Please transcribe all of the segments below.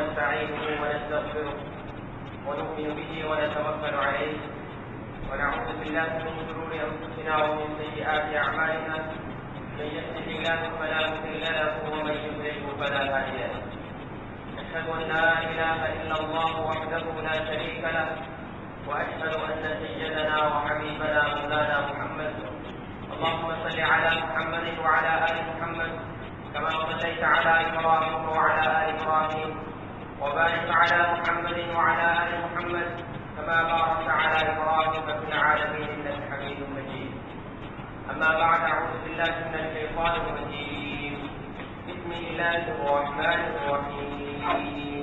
ونستعينه ونستغفره ونؤمن به ونتوكل عليه ونعوذ بالله من شرور انفسنا ومن سيئات اعمالنا من يهده الله فلا مضل له ومن يضلله فلا هادي له أشهد أن لا إله إلا الله وحده لا شريك له وأشهد أن سيدنا وحبيبنا مولانا محمد اللهم صل على محمد وعلى آل محمد كما صليت على إبراهيم وعلى آل إبراهيم وبارك على محمد وعلى آل محمد كما باركت على إبراهيم في العالمين إنك حميد مجيد أما بعد أعوذ بالله من الشيطان الرجيم بسم الله الرحمن الرحيم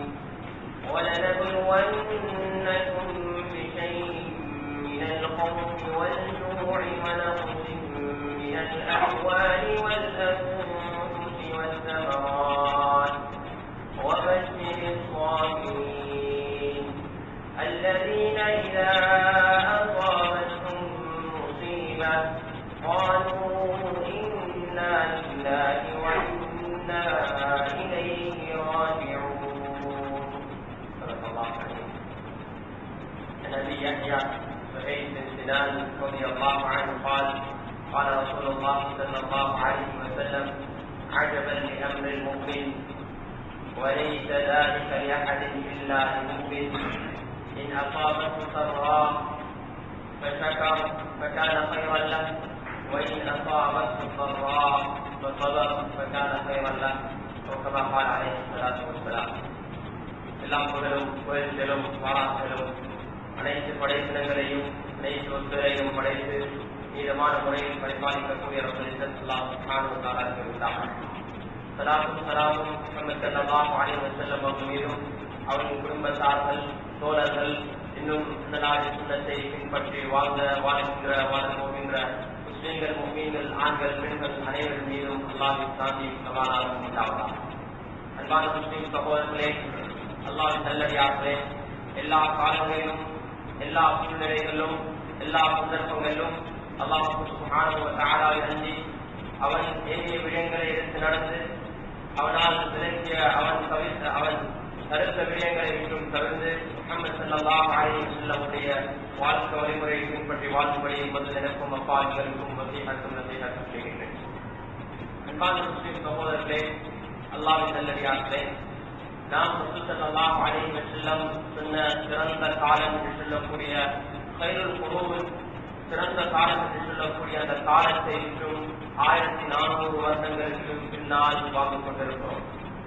ولنبلونكم بشيء من الخوف والجوع ونقص من الأموال والأنفس والثمرات وبشر الصابرين الذين إذا أصابتهم مصيبة قالوا إنا لله وإنا إليه راجعون صدق الله العظيم عن ابي يحيى سعيد بن سنان رضي الله عنه قال قال رسول الله صلى الله عليه وسلم عجبا لامر المؤمن وليس ذلك لاحد الا لمؤمن ان اصابته سراء فشكر فكان خيرا له وان اصابته ضراء فصبر فكان خيرا له وكما قال عليه الصلاه والسلام எல்லாம் புகழும் புகழ்ச்சிகளும் பாராட்டுகளும் அனைத்து படைப்பினங்களையும் அனைத்து ஒத்துழையும் படைத்து நீதமான முறையில் பரிபாலிக்கக்கூடிய சலாமும் சலாமும் செல்லலாம் ஆணையம் செல்லும் அவர் மீதும் அவரின் குடும்பத்தார்கள் தோழர்கள் இன்னும் இந்த நாடு சுண்ணத்தை பின்பற்றி வாழ்ந்த வாழ்கின்ற வாழ போகின்ற முஸ்லீம்கள் முஸ்லீம்கள் ஆண்கள் பெண்கள் அனைவர் மீதும் அல்லாவின் சாந்தி சமாதானம் உண்டாவதா அன்பான முஸ்லீம் சகோதரர்களே அல்லாவின் நல்லடியார்களே எல்லா காலங்களிலும் எல்லா சூழ்நிலைகளிலும் எல்லா சந்தர்ப்பங்களிலும் அல்லாஹ் அஞ்சி அவன் ஏறிய விடயங்களை எடுத்து நடந்து அவனால் விளக்கிய அவன் தவிர்த்த அவன் தடுத்த விடயங்களை விட்டும் தவிர்த்து முகமது சல்லாஹ் அலி செல்லமுடைய வாழ்க்கை வழிமுறையை பின்பற்றி வாழ்வுபடி முதல் எனக்கும் அப்பாவிகளுக்கும் வசீகத்தும் நசீகத்தும் செய்கின்றேன் அன்பான முஸ்லீம் சகோதரர்களே அல்லாவின் நல்லடியார்களே நாம் ரசூசல்லாஹ் அலைஹி செல்லம் சொன்ன சிறந்த காலம் என்று சொல்லக்கூடிய கைருள் குருவு சிறந்த காலம் என்று சொல்லக்கூடிய அந்த காலத்தை இன்றும் ஆயிரத்தி நானூறு வருடங்களுக்கு பின்னால் வாழ்ந்து கொண்டிருக்கிறோம்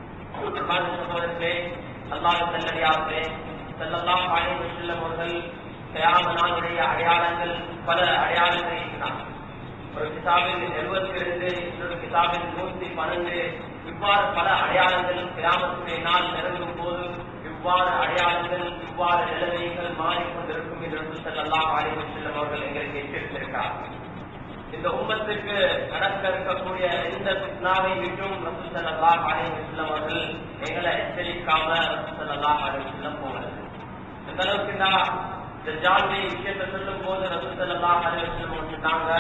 சகோதரர்களே அல்லாஹ் நல்லடியார்களே செல்லல்லாம் அலைஹி செல்லம் அவர்கள் கயாம நாளுடைய அடையாளங்கள் பல அடையாளங்கள் இருக்கிறார் ஒரு கிதாபில் எழுபத்தி இரண்டு இன்னொரு கிதாபில் நூத்தி பன்னெண்டு இவ்வாறு பல அடையாளங்கள் கிராமத்துடைய நாள் நெருங்கும் போது இவ்வாறு அடையாளங்கள் இவ்வாறு நிலைமைகள் மாறிக்கொண்டிருக்கும் என்று செல்லலாம் ஆய்வு செல்லும் அவர்கள் எங்களுக்கு எச்சரித்திருக்கார் இந்த உம்மத்துக்கு நடக்க இருக்கக்கூடிய எந்த பித்னாவை விட்டும் ரசூ செல்லலாம் ஆய்வு செல்லும் அவர்கள் எங்களை எச்சரிக்காம ரசூ செல்லலாம் ஆய்வு செல்லம் போகல இந்த அளவுக்கு தான் இந்த ஜாதி விஷயத்தை சொல்லும் போது ரசூ செல்லலாம் ஆய்வு செல்லம் சொன்னாங்க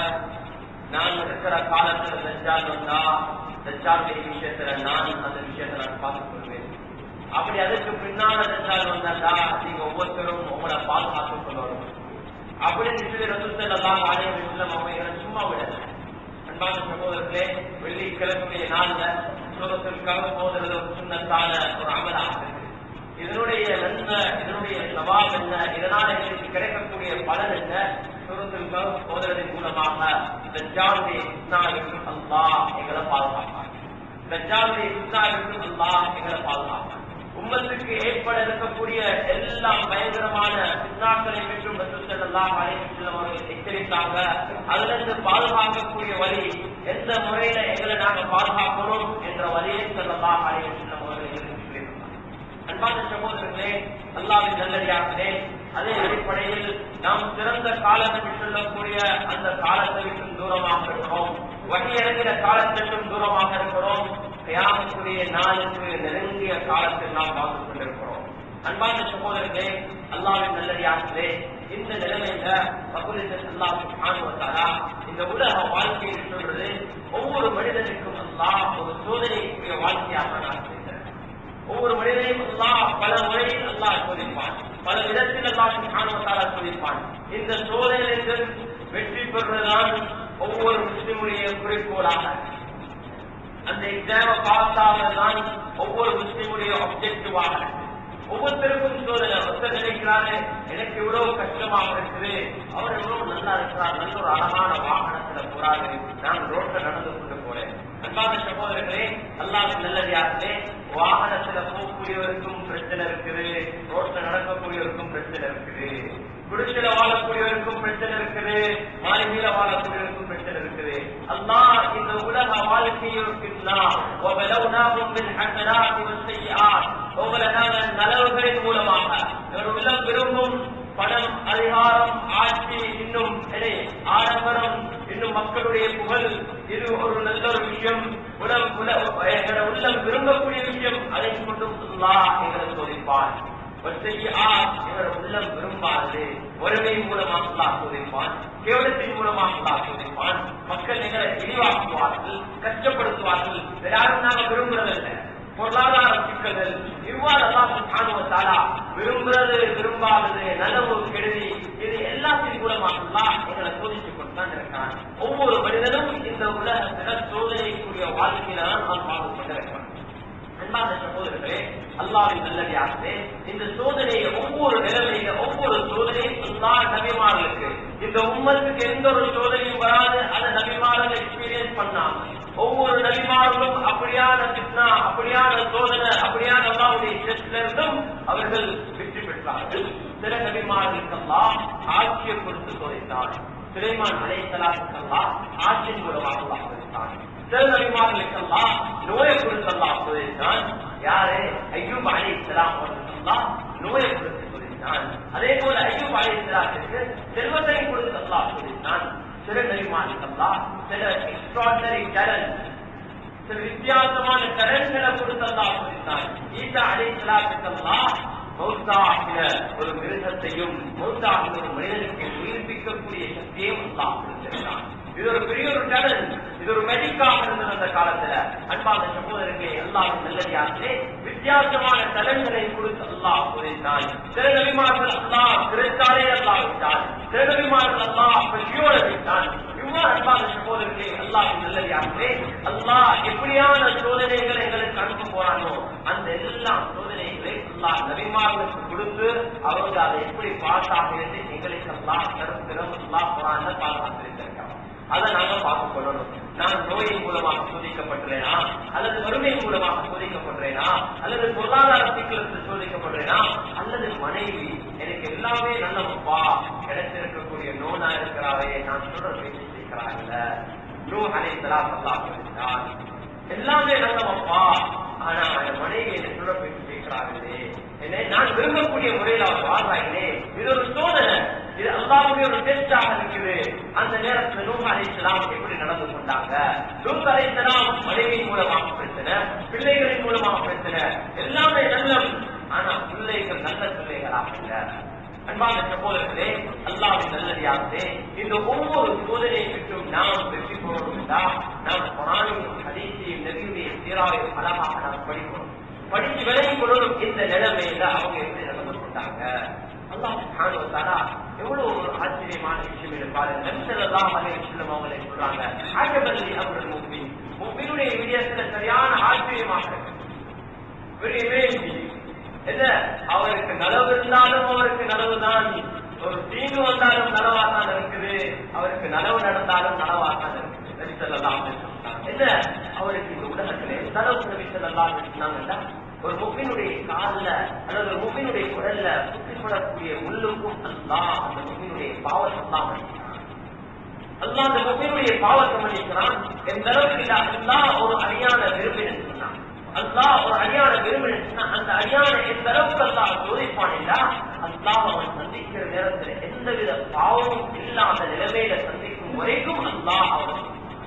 நான் இருக்கிற காலத்துல தஜ்ஜால் வந்தா தஜ்ஜாலுடைய விஷயத்துல நான் அந்த விஷயத்தை நான் பார்த்துக் கொள்வேன் அப்படி அதுக்கு பின்னால தஜ்ஜால் வந்தாண்டா நீங்க ஒவ்வொருத்தரும் உங்களை பாதுகாத்துக் கொள்ளணும் அப்படின்னு சொல்லி ரசூசல் எல்லாம் ஆலயம் செல்லம் அவங்க சும்மா விட அன்பான சகோதரர்களே வெள்ளிக்கிழமைய நாள்ல சோதத்திற்காக போதுறது ஒரு சுண்ணத்தான ஒரு அமலாக இருக்கு இதனுடைய நன்மை இதனுடைய சவால் என்ன இதனால் எங்களுக்கு கிடைக்கக்கூடிய பலன் என்ன சுரத்திற்காக போதலின் மூலமாக தஜ்ஜாலுடைய இஸ்னாவிற்கு அல்லாஹ் எங்களை பாதுகாப்பார் தஜ்ஜாலுடைய இஸ்னாவிற்கு அல்லாஹ் எங்களை பாதுகாப்பார் உம்மத்துக்கு ஏற்பட இருக்கக்கூடிய எல்லா பயங்கரமான இஸ்னாக்களை பெற்றும் ரசூசல்லாம் அலைவசல்லம் அவர்கள் எச்சரித்தாங்க அதுல இருந்து பாதுகாக்கக்கூடிய வழி எந்த முறையில எங்களை நாங்க பாதுகாக்கணும் என்ற வழியை சொல்லலாம் அலைவசல்லம் அவர்கள் எங்களுக்கு சொல்லியிருந்தாங்க அன்பான சகோதரர்களே அல்லாவின் நல்லடியார்களே அதே அடிப்படையில் நாம் சிறந்த காலம் என்று சொல்லக்கூடிய அந்த காலத்தை விட்டும் தூரமாக இருக்கிறோம் வழி இறங்கின காலத்திற்கும் தூரமாக இருக்கிறோம் கியாமத்துடைய நாளுக்கு நெருங்கிய காலத்தில் நாம் வாழ்ந்து கொண்டிருக்கிறோம் அன்பான சகோதரர்களே அல்லாவின் நல்லடியார்களே இந்த நிலைமையில பகுதியில் அல்லாஹ் சுப்ஹானஹு வ தஆலா இந்த உலக வாழ்க்கை சொல்றது ஒவ்வொரு மனிதனுக்கும் அல்லாஹ் ஒரு சோதனைக்குரிய வாழ்க்கையாக நான் செய்கிறேன் ஒவ்வொரு மனிதனையும் அல்லாஹ் பல முறையில் அல்லாஹ் சோதிப்பான் பல விதத்தில் அல்லாஹ் சுப்ஹானஹு சோதிப்பான் இந்த சோதனைகள் வெற்றி பெறுவதுதான் ஒவ்வொரு முஸ்லிமுடைய குறிக்கோளாக அந்த எக்ஸாம பாஸ் ஆவதுதான் ஒவ்வொரு முஸ்லிமுடைய ஆப்ஜெக்டிவாக ஒவ்வொருத்தருக்கும் சோதனை ஒருத்தர் நினைக்கிறாரு எனக்கு இவ்வளவு கஷ்டமாக இருக்குது அவர் எவ்வளவு நல்லா இருக்கிறார் நல்ல ஒரு அழகான வாகனத்துல போறாரு நான் ரோட்ல நடந்து கொண்டு போறேன் அன்பான சகோதரர்களே அல்லாஹ் நல்லதாகவே வாகனத்துல போகக்கூடியவருக்கும் பிரச்சனை இருக்குது ரோட்ல நடக்கக்கூடியவருக்கும் பிரச்சனை இருக்குது குடிசையில வாழக்கூடியவருக்கும் பிரச்சனை இருக்குது மாளிகையில வாழக்கூடியவருக்கும் பிரச்சனை இருக்குது அல்லாஹ் இந்த உலக வாழ்க்கையிருக்கின்றான் وَبَلَوْنَاهُمْ بِالْحَسَنَاتِ وَالسَّيِّئَاتِ உங்களை நாங்கள் நலவுகளின் மூலமாக ஒரு உள்ளம் விரும்பும் பணம் அதிகாரம் ஆட்சி இன்னும் எடை, ஆடம்பரம் இன்னும் மக்களுடைய புகழ் இது ஒரு நல்ல ஒரு விஷயம் உலம் உல எங்களோட உள்ளம் விரும்பக்கூடிய விஷயம் அதை கொண்டும் அல்லாஹ் எங்களை சோதிப்பான் எங்களோட உள்ளம் விரும்பாது ஒருமை மூலமாக அல்லாஹ் சோதிப்பான் கேவலத்தின் மூலமாக அல்லாஹ் சோதிப்பான் மக்கள் எங்களை இழிவாக்குவார்கள் கஷ்டப்படுத்துவார்கள் வேற யாரும் நாங்கள் விரும்புறதில்லை பொருளாதார சிக்கல்கள் இவ்வாறு அல்லாஹ் சுப்ஹானஹு வ தஆலா விரும்புறது விரும்பாதது நலவு கெடுதி இது எல்லாத்தின் மூலமாக அல்லாஹ் எங்களை சோதித்துக் கொண்டு தான் இருக்கான் ஒவ்வொரு மனிதனும் இந்த உலகத்துல சோதனைக்குரிய வாழ்க்கையில தான் நான் வாழ்ந்து கொண்டிருக்கிறான் அன்பான சகோதரர்களே அல்லாவின் நல்லடியாகவே இந்த சோதனையை ஒவ்வொரு நிலைமையில ஒவ்வொரு சோதனையும் எல்லா நபிமார்களுக்கு இந்த உம்மத்துக்கு எந்த ஒரு சோதனையும் வராது அந்த நபிமார்கள் எக்ஸ்பீரியன்ஸ் பண்ணாம ஒவ்வொரு நபிமார்களும் அப்படியான பித்னா அப்படியான சோதனை அப்படியான அல்லாவுடைய டெஸ்ட்ல இருந்தும் அவர்கள் வெற்றி பெற்றார்கள் சில நபிமார்களுக்கெல்லாம் ஆட்சியை கொடுத்து சோதித்தார் சுலைமான் அலைசலாத்துக்கெல்லாம் ஆட்சியின் மூலமாக அல்லாஹ் சோதித்தார் சில நபிமார்களுக்கெல்லாம் நோயை கொடுத்தல்லாம் சோதித்தான் யாரு ஐயூப் அலி இஸ்லாம் அவர்களுக்கெல்லாம் நோயை கொடுத்து சோதித்தான் அதே போல ஐயூப் அலி இஸ்லாத்துக்கு செல்வத்தை கொடுத்து அல்லாஹ் சோதித்தான் சில நபிமார்களுக்கெல்லாம் சில எக்ஸ்ட்ராடனரி டேலண்ட் சில வித்தியாசமான கடன்களை கொடுத்து அல்லாஹ் சோதித்தான் ஈசா அலி இஸ்லாத்துக்கெல்லாம் மௌத்தாகின ஒரு மிருகத்தையும் மௌத்தாகின ஒரு மனிதனுக்கு உயிர்ப்பிக்கக்கூடிய சக்தியையும் அல்லாஹ் கொடுத்திருந்தான் இது ஒரு பெரிய ஒரு டேலண்ட் இது ஒரு மெடிக்காக இருந்தது அந்த காலத்துல அன்பான சகோதரர்களே எல்லாம் நல்லதாகவே வித்தியாசமான டேலண்ட்களை கொடுத்து அல்லாஹ் புரிந்தான் சில நபிமார்கள் அல்லாஹ் கிடைத்தாலே அல்லாஹ் விட்டான் சில நபிமார்கள் அல்லாஹ் பசியோட விட்டான் இவ்வாறு அன்பான சகோதரர்களே அல்லாஹ் நல்லதாகவே அல்லாஹ் எப்படியான சோதனைகளை எங்களுக்கு அனுப்ப போறானோ அந்த எல்லா சோதனைகளை அல்லாஹ் நபிமார்களுக்கு கொடுத்து அவங்க அதை எப்படி பாஸ் ஆகிறது எங்களுக்கு அல்லாஹ் கருத்திரம் அல்லாஹ் குரான்ல பாதுகாத்திருக்கிறார் அதை நாங்க பார்த்துக் கொள்ளணும் நான் நோயின் மூலமாக சோதிக்கப்படுறேனா அல்லது வறுமை மூலமாக சோதிக்கப்படுறேனா அல்லது பொருளாதார சிக்கலத்தில் சோதிக்கப்படுறேனா அல்லது மனைவி எனக்கு எல்லாமே நல்லவப்பா கிடைச்சிருக்கக்கூடிய நோனா இருக்கிறாவே நான் சொல்ற பேச்சு கேட்கிறாங்கல்ல நூ அலை தலா சொல்லான் எல்லாமே நல்லவப்பா ஆனா அந்த மனைவி என்ன சொல்ற பேச்சு கேட்கிறாங்களே என்ன நான் விரும்பக்கூடிய முறையில் அவர் வாழ்றாங்களே இது ஒரு சோதனை இது அல்லாவுடைய ஒரு டெஸ்டாக இருக்குது அந்த நேரத்துல நூஹ் அலைஹிஸ்ஸலாம் எப்படி நடந்து கொண்டாங்க நூஹ் அலைஹிஸ்ஸலாம் மனைவியின் மூலமாக பிரச்சனை பிள்ளைகளின் மூலமாக பிரச்சனை எல்லாமே நல்ல ஆனா பிள்ளைகள் நல்ல பிள்ளைகளாக இல்ல அன்பான சகோதரர்களே அல்லாவின் நல்லடியாகவே இந்த ஒவ்வொரு சோதனையை விட்டும் நாம் வெற்றி பெறணும்டா நாம் குரானையும் ஹதீஸையும் நபியுடைய சீராவையும் அழகாக நாம் படிக்கணும் படித்து விலகி கொள்ளணும் இந்த நிலைமையில அவங்க எப்படி நடந்து கொண்டாங்க அல்லாஹ் சுப்ஹானஹு வ தஆலா எவ்வளவு ஒரு ஆச்சரியமான விஷயம் இது பாருங்க நபி ஸல்லல்லாஹு அலைஹி வஸல்லம் அவங்களே சொல்றாங்க ஆஜபல்லி அம்ருல் முஃமின் முஃமினுடைய விடயத்துல சரியான ஆச்சரியமாக இருக்கு வெரி அமேசிங் என்ன அவருக்கு நலவு இருந்தாலும் அவருக்கு நலவு தான் ஒரு தீங்கு வந்தாலும் நலவா தான் இருக்குது அவருக்கு நலவு நடந்தாலும் நலவா தான் இருக்குது நபி ஸல்லல்லாஹு அலைஹி வஸல்லம் என்ன அவருக்கு இந்த உலகத்திலே எந்த அளவுக்கு நபி ஸல்லல்லாஹு அலைஹி வஸல்லம் ஒரு முஃமினுடைய கால்ல அல்லது ஒரு முஃமினுடைய குரல்ல குத்திப்படக்கூடிய முள்ளுக்கும் அல்லாஹ் அந்த முஃமினுடைய பாவத்தை தான் மன்னிக்கிறான் அல்லாஹ் அந்த முஃமினுடைய பாவத்தை மன்னிக்கிறான் எந்த அளவுக்கு இல்ல அல்லாஹ் ஒரு அடியான விரும்பினு சொன்னான் அல்லாஹ் ஒரு அடியான விரும்பினு சொன்னா அந்த அடியான எந்த அளவுக்கு அல்லாஹ் சோதிப்பான் என்றா அல்லாஹ் அவன் சந்திக்கிற நேரத்துல எந்தவித பாவமும் இல்லாத நிலைமையில சந்திக்கும் வரைக்கும் அல்லாஹ் அவன்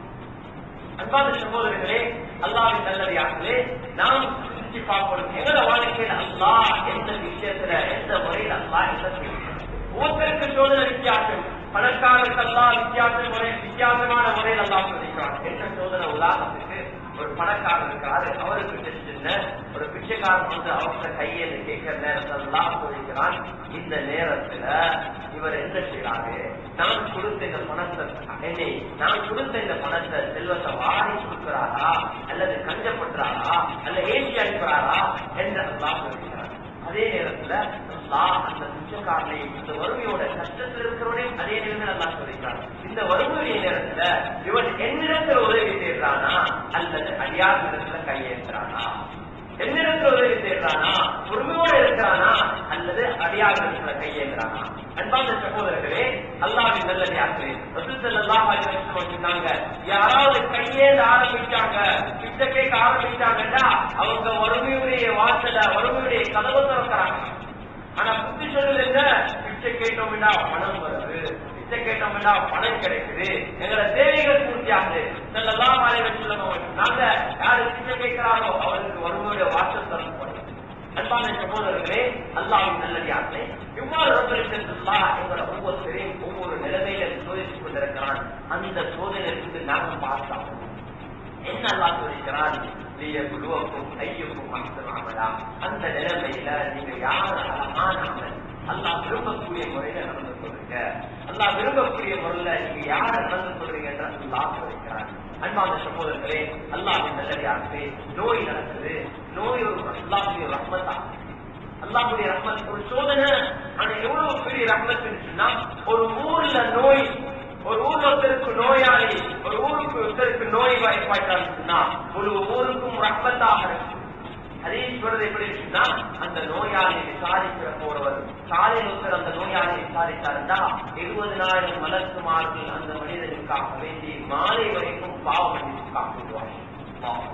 அன்பான சகோதரர்களே அல்லாவின் நல்லதாகவே நாம் சிந்திச்சு பார்க்கணும் எங்களோட வாழ்க்கையில அல்லாஹ் எந்த விஷயத்துல எந்த முறையில் அல்லாஹ் என்ன செய்யணும் ஒவ்வொருத்தருக்கு சோதனை வித்தியாசம் பணக்காரருக்கு அல்லாஹ் வித்தியாச முறை வித்தியாசமான முறையில் அல்லாஹ் சோதிக்கிறான் என்ன சோதனை உதாரணத்துக்கு ஒரு பணக்காரர் இருக்காரு அவருக்கு சின்ன ஒரு பிச்சைக்காரன் வந்து அவர்கிட்ட கையை கேட்கிற நேரத்தில் எல்லாம் சொல்லிக்கிறான் இந்த நேரத்துல இவர் என்ன செய்யறாரு நான் கொடுத்த இந்த பணத்தை என்னை நான் கொடுத்த இந்த பணத்தை செல்வத்தை வாரி கொடுக்கிறாரா அல்லது கஞ்சப்படுறாரா அல்ல ஏற்றி அனுப்புறாரா என்று அல்லாஹ் சொல்கிறார் அதே நேரத்துல அல்லாஹ் அந்த பிச்சைக்காரனை இந்த வறுமையோட கஷ்டத்தில் இருக்கிறவனையும் அதே நேரத்தில் அல்லாஹ் சொல்லிக்கிறார் இந்த வறுமையுடைய நேரத்துல இவன் என்னிடத்தில் உதவி செய்யறானா அல்லது அடியார் இடத்துல கையேற்றானா என்னிடத்துல உதவி செய்யறானா பொறுமையோடு இருக்கிறானா அல்லது அடியார் இடத்துல கையேற்றானா அன்பான சகோதரர்களே அல்லாவின் நல்லடியார்களே ரசூல் அல்லாஹ் சொன்னாங்க யாராவது கையேந்த ஆரம்பிச்சாங்க பிச்சை கேட்க ஆரம்பிச்சாங்கன்னா அவங்க வறுமையுடைய வாசல வறுமையுடைய கதவை திறக்கிறாங்க ஆனா புத்தி சொல்லுது என்ன பிச்சை கேட்டோம்னா பணம் வருது பிச்சை கேட்டோம்னா பணம் கிடைக்குது எங்களை தேவைகள் பூர்த்தியாகுது செல்லலாம் மலையில சொல்லுங்க நாங்க யாரு பிச்சை கேட்கிறாரோ அவருக்கு வறுமையுடைய வாசல் திறக்கப்படும் அன்பான சகோதரர்களே அல்லாவின் நல்லடியார்களே இவ்வாறு ரப்பரிசல்லா எங்களை ஒவ்வொருத்தரையும் ஒவ்வொரு நிலைமையில சோதித்துக் கொண்டிருக்கிறான் அந்த சோதனையிலிருந்து நாங்கள் பார்த்தோம் என்ன அல்லாஹ் சொல்லிக்கிறான் லியபுலுவக்கும் ஐயுக்கும் அஹ்சனாமலா அந்த நிலைமையில நீங்க யார் அழகான அமல் அல்லாஹ் விரும்பக்கூடிய முறையில நடந்து கொள்ளுங்க அல்லாஹ் விரும்பக்கூடிய முறையில நீங்க யார நடந்து கொள்றீங்க என்று அல்லாஹ் சொல்லிக்கிறான் அன்பான சகோதரர்களே அல்லாஹின் நல்லடியாகவே நோய் நடக்குது நோய் ஒரு அல்லாஹுடைய ரஹ்மத்தா அல்லாஹுடைய ரஹ்மத் ஒரு சோதனை ஆனா எவ்வளவு பெரிய ரஹ்மத்துன்னு சொன்னா ஒரு ஊர்ல நோய் ஒரு ஊர்ல ஒருத்தருக்கு நோயாளி ஒரு ஊருக்கு ஒருத்தருக்கு நோய் வாய்ப்பாயிட்டான்னு சொன்னா ஒரு ஊருக்கும் ரஹ்மத்தாக இருக்கு அதே சொல்றது எப்படி இருக்குன்னா அந்த நோயாளியை விசாரிக்கிற போறவர் காலையில் ஒருத்தர் அந்த நோயாளியை விசாரித்தாருந்தா எழுபதினாயிரம் மலர்க்குமார்கள் அந்த மனிதனுக்காக வேண்டி மாலை வரைக்கும் பாவம் மன்னிப்புக்காக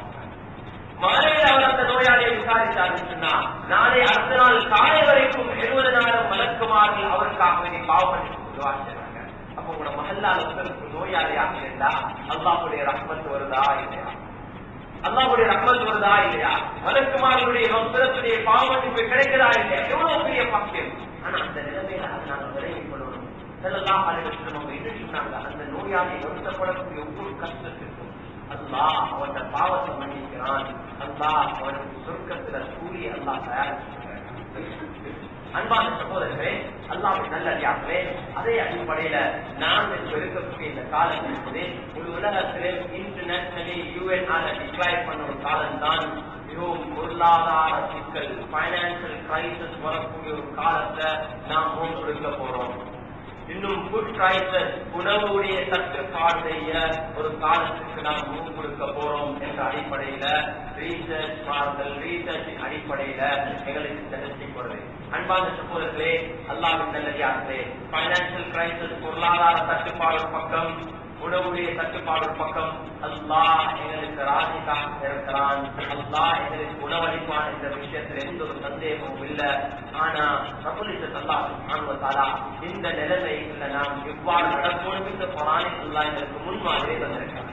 மாலையில் அவர் அந்த நோயாளியை விசாரித்தாருன்னு சொன்னா நாளை அடுத்த நாள் காலை வரைக்கும் எழுபதினாயிரம் மலர்க்குமார்கள் அவருக்காக வேண்டி பாவம் மன்னிப்பு துவாசிறாங்க அப்ப உங்களோட மகல்லால் ஒருத்தருக்கு நோயாளியாக இருந்தா அல்லாஹுடைய ரஹ்மத் வருதா இல்லையா அல்லாஹுடைய ரஹ்மத் வருதா இல்லையா மலக்குமாரனுடைய வம்சத்துடைய பாவமன்னிப்பு கிடைக்கிறதா இல்லையா எவ்வளவு பெரிய பாக்கியம் ஆனா அந்த நிலைமையில அதை நாங்கள் விலகி கொள்ளணும் செல்லலாம் அனைவரும் அவங்க என்ன சொன்னாங்க அந்த நோயாளி வருத்தப்படக்கூடிய ஒவ்வொரு கஷ்டத்திற்கும் அல்லாஹ் அவன் பாவத்தை மன்னிக்கிறான் அல்லாஹ் அவனுக்கு சொர்க்கத்துல சூரிய அல்லாஹ் தயாரிச்சிருக்கிறான் அன்பான சகோதரர்களே அல்லாவின் நல்லடியார்களே அதே அடிப்படையில நாம் இருக்கக்கூடிய இந்த காலம் என்பது ஒரு உலகத்திலே இன்டர்நேஷனலி யூஎன் ஆல டிக்ளைர் பண்ண ஒரு காலம் தான் மிகவும் பொருளாதார சிக்கல் பைனான்சியல் கிரைசிஸ் வரக்கூடிய ஒரு காலத்தை நாம் முன்னிறுத்த போறோம் இன்னும் ஃபுட் கிரைசஸ் உணவுடைய தட்டுப்பாடு செய்ய ஒரு காலத்துக்கு நாம் முன் கொடுக்க போறோம் என்ற அடிப்படையில ரீசர்ச் மாறுதல் ரீசர்ச்சின் அடிப்படையில எங்களுக்கு தெரிவிக்கப்படுது அன்பான சகோதரர்களே அல்லாவின் நல்லதார்களே பைனான்சியல் கிரைசிஸ் பொருளாதார தட்டுப்பாடு பக்கம் உணவுடைய கட்டுப்பாடு பக்கம் அல்லாஹ் எங்களுக்கு ராஜிக்காக இருக்கிறான் அல்லாஹ் எங்களுக்கு உணவளிப்பான் என்ற விஷயத்தில் எந்த ஒரு சந்தேகமும் இல்லை ஆனா ரபுலிசத் அல்லாஹ் ஆன்வத்தாலா இந்த நிலைமைகள்ல நாம் எவ்வாறு நடக்கணும் இந்த குரானை அல்லாஹ் எங்களுக்கு முன்மாதிரி வந்திருக்கிறான்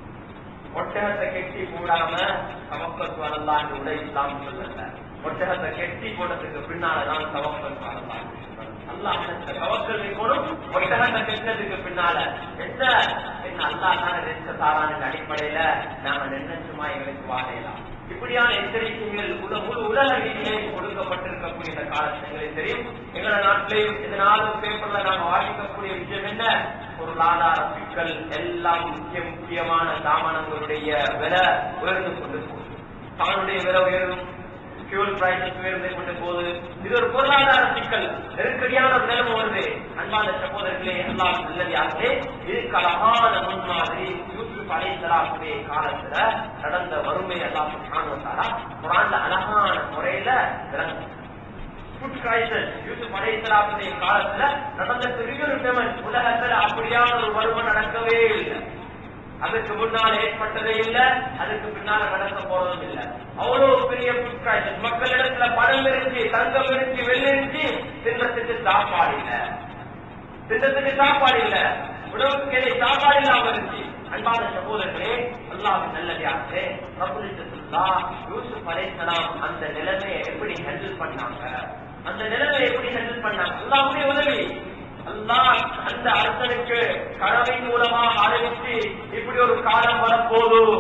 ஒட்டகத்தை கெட்டி போடாம சமக்கத் வரலாம் உடை இஸ்லாம் சொல்லல ஒட்டகத்தை கெட்டி போனதுக்கு பின்னாலதான் சமக்கத் வரலாம் அல்லாஹ் இந்த தவக்கல் வைக்கணும் ஒட்டகத்தை கெட்டினதுக்கு பின்னால என்ன என்ன அல்லாஹ் தானே ரெஸ்க தாரான அடிப்படையில நாம நினைச்சுமா எங்களுக்கு வாழையலாம் இப்படியான எச்சரிக்கைகள் உல முழு உலக ரீதியிலே கொடுக்கப்பட்டிருக்கக்கூடிய இந்த காலத்தில் எங்களுக்கு தெரியும் எங்களோட நாட்டிலேயும் இதனாலும் பேப்பர்ல நாம வாசிக்கக்கூடிய விஷயம் என்ன பொருளாதார சிக்கல் எல்லாம் முக்கிய முக்கியமான சாமானங்களுடைய விலை உயர்ந்து கொண்டு போகுது தானுடைய விலை உயரும் ஃபியூல் பிரைசஸ் உயர்ந்து கொண்டு போகுது இது ஒரு பொருளாதார சிக்கல் நெருக்கடியான ஒரு நிலைமை வருது அன்பான சகோதரர்களே எல்லாம் நல்லதாகவே இதுக்கு அழகான முன்மாதிரி யூசுப் அலைசலாத்துடைய காலத்துல நடந்த வறுமை எல்லாம் காணுவதாரா குரான்ல அழகான முறையில விளங்கும் ஃபுட் கிரைசஸ் யூசுப் அலைசலாத்துடைய காலத்துல நடந்த பெரிய ஒரு ஃபேமஸ் உலகத்துல அப்படியான ஒரு வறுமை நடக்கவே இல்லை அதுக்கு முன்னால் ஏற்பட்டதே இல்ல அதுக்கு பின்னால நடக்க போறதும் இல்ல அவ்வளவு பெரிய ஃபுட் கிரைசஸ் மக்களிடத்துல பணம் இருந்துச்சு தங்கம் இருந்துச்சு வெள்ளி இருந்துச்சு தின்றத்துக்கு சாப்பாடு இல்ல தின்றத்துக்கு சாப்பாடு இல்ல உணவுக்கு இடையே சாப்பாடு இல்லாம இருந்துச்சு அன்பான சகோதரர்களே அல்லாஹ் நல்லதாகவே பிரபுலிசத்துல்லா யூசுப் அலைசலாம் அந்த நிலைமையை எப்படி ஹேண்டில் பண்ணாங்க அந்த நிலைமையை எப்படி ஹேண்டில் பண்ணாங்க அல்லாஹ்வுடைய உதவி அல்லாஹ் அந்த அரசனுக்கு கனவின் மூலமாக அறிவித்து இப்படி ஒரு காலம் வரப்போது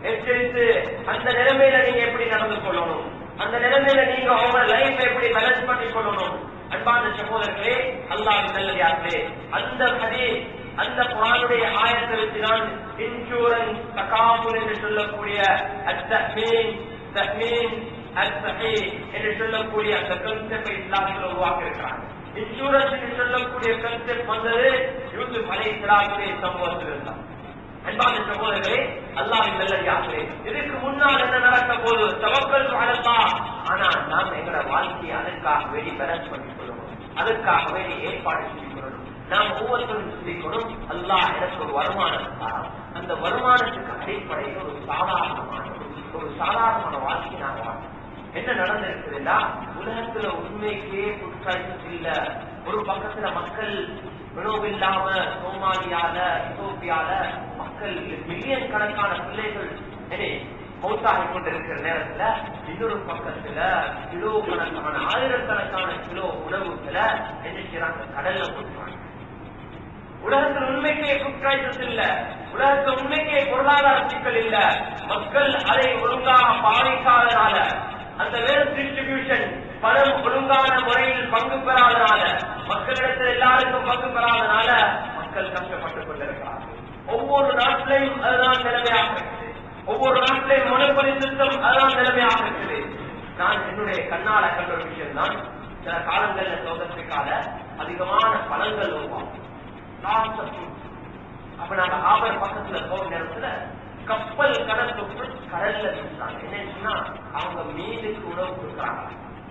எச்சரித்து அந்த நிலைமையில நீங்க எப்படி நடந்து கொள்ளணும் அந்த நிலைமையில நீங்க உங்க லைஃப் எப்படி பேலன்ஸ் பண்ணி கொள்ளணும் அன்பான சகோதரர்களே அல்லாஹ் நல்லதார்களே அந்த ஹதி அந்த குரானுடைய ஆயத்தை வச்சுதான் இன்சூரன்ஸ் தகாபுல் என்று சொல்லக்கூடிய அத்தமீன் தஹ்மீன் அத்தஹி என்று சொல்லக்கூடிய அந்த கன்செப்டை இஸ்லாமில் உருவாக்கி இருக்கிறாங்க இன்சூரன்ஸ் என்று சொல்லக்கூடிய கன்செப்ட் வந்தது யூசுப் அலை இஸ்லாமுடைய சம்பவத்தில் இருந்தார் அன்பான சகோதரர்களே அல்லாவின் நல்லடியார்களே இதுக்கு முன்னால் என்ன நடக்க போது தவக்கல் அழகா ஆனா நாம் எங்களோட வாழ்க்கையை அதற்காக வேண்டி பேலன்ஸ் பண்ணிக் கொள்ளணும் அதுக்காக வேண்டி ஏற்பாடு செஞ்சு கொள்ளணும் நாம் ஒவ்வொருத்தரும் சிந்திக்கணும் அல்லாஹ் எனக்கு ஒரு வருமானம் தாராம் அந்த வருமானத்துக்கு அடிப்படையில் ஒரு சாதாரணமான ஒரு சாதாரணமான வாழ்க்கை நான் வாழ்க்கை என்ன நடந்திருக்குதுன்னா உலகத்துல உண்மைக்கே குற்றாய்ச்சி இல்ல ஒரு பக்கத்துல மக்கள் உணவில்லாம சோமாலியால இத்தோப்பியால மக்கள் மில்லியன் கணக்கான பிள்ளைகள் என்ன மௌத்தாகி கொண்டிருக்கிற நேரத்துல இன்னொரு பக்கத்துல கிலோ கணக்கான ஆயிரக்கணக்கான கிலோ உணவுகளை என்ன செய்யறாங்க கடல்ல கொடுக்குறாங்க உலகத்தில் உண்மைக்கே குற்றாய்ச்சல் இல்ல உலகத்தில் உண்மைக்கே பொருளாதார சிக்கல் இல்ல மக்கள் அதை ஒழுங்காக பாதிக்காதனால அந்த வெறும் டிஸ்ட்ரிபியூஷன் பணம் ஒழுங்கான முறையில் பங்கு பெறாதனால மக்களிடத்தில் எல்லாருக்கும் பங்கு பெறாதனால மக்கள் கஷ்டப்பட்டுக் கொண்டிருக்கிறார்கள் ஒவ்வொரு நாட்டிலையும் அதுதான் நிலைமையாக இருக்குது ஒவ்வொரு நாட்டிலையும் மொனப்பொலி சிஸ்டம் அதுதான் நிலைமையாக இருக்குது நான் என்னுடைய கண்ணால கண்ட ஒரு விஷயம் தான் சில காலங்கள்ல சோதனைக்கால அதிகமான பழங்கள் உருவாகும் லாஸ் ஆஃப் அப்ப நாங்க ஆபர் பக்கத்துல போற நேரத்துல கப்பல் கடந்து கடல்ல வீசுறாங்க என்னன்னா அவங்க மீனுக்கு உணவு கொடுக்குறாங்க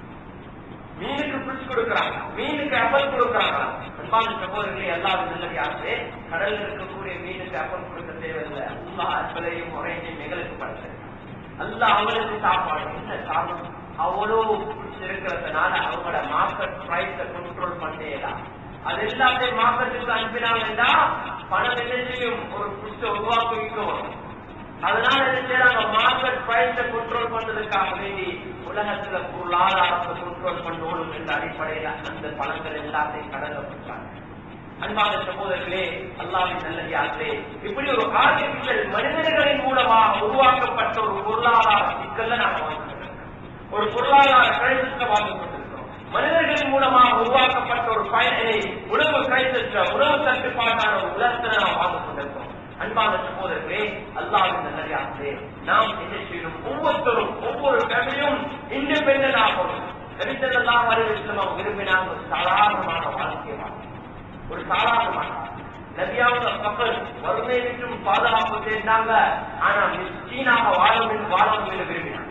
மீனுக்கு பிடிச்சு கொடுக்குறாங்க மீனுக்கு அப்பல் கொடுக்குறாங்க அன்பான சகோதரர்களே எல்லாரும் நல்லதாகவே கடல்ல இருக்கக்கூடிய மீனுக்கு அப்பல் கொடுக்க தேவையில்லை எல்லா அப்பலையும் முறையையும் எங்களுக்கு படுத்து அல்ல அவளுக்கு சாப்பாடு என்ன காரணம் அவ்வளவு பிடிச்சி இருக்கிறதுனால அவங்களோட மார்க்கெட் பிரைஸ கண்ட்ரோல் பண்ணேலாம் அது எல்லாத்தையும் மார்க்கெட்டுக்கு அனுப்பினாங்கன்னா பணம் என்ன செய்யும் ஒரு புடிச்ச உருவாக்குவிக்கும் அதனால என்ன செய்யறாங்க மார்க்கெட் பிரைஸ கண்ட்ரோல் பண்றதுக்காக வேண்டி உலகத்துல பொருளாதாரத்தை கண்ட்ரோல் பண்ணணும் என்ற அடிப்படையில அந்த பணங்கள் எல்லாத்தையும் கடல்ல கொடுத்தாங்க அன்பான சகோதரர்களே அல்லாவின் நல்லதார்களே இப்படி ஒரு ஆர்டிபிஷியல் மனிதர்களின் மூலமாக உருவாக்கப்பட்ட ஒரு பொருளாதார சிக்கல்ல நாம வாழ்ந்துருக்கோம் ஒரு பொருளாதார கிரைசிஸ்ல வாழ்ந்து கொண்டிருக்கிறோம் மனிதர்களின் மூலமாக உருவாக்கப்பட்ட ஒரு பயனை உணவு கிரைசிஸ்ல உணவு தட்டுப்பாட்டான ஒரு உலகத்துல நாம் வாழ்ந்து கொண்டிருக்கிறோம் அன்பான சகோதரர்களே அல்லாவின் நல்லதார்களே நாம் என்ன செய்யணும் ஒவ்வொருத்தரும் ஒவ்வொரு ஃபேமிலியும் இண்டிபெண்டன்ட் ஆகணும் நபிசல்லாஹ் அலைஹி விரும்பினாங்க ஒரு சாதாரணமான வாழ்க்கை வாழ்க்கை ஒரு சாதாரணமான நபியாவுல கப்பல் வறுமை விட்டும் பாதுகாப்பு சேர்ந்தாங்க ஆனா மிஸ்கீனாக வாழும் என்று வாழணும் என்று விரும்பினாங்க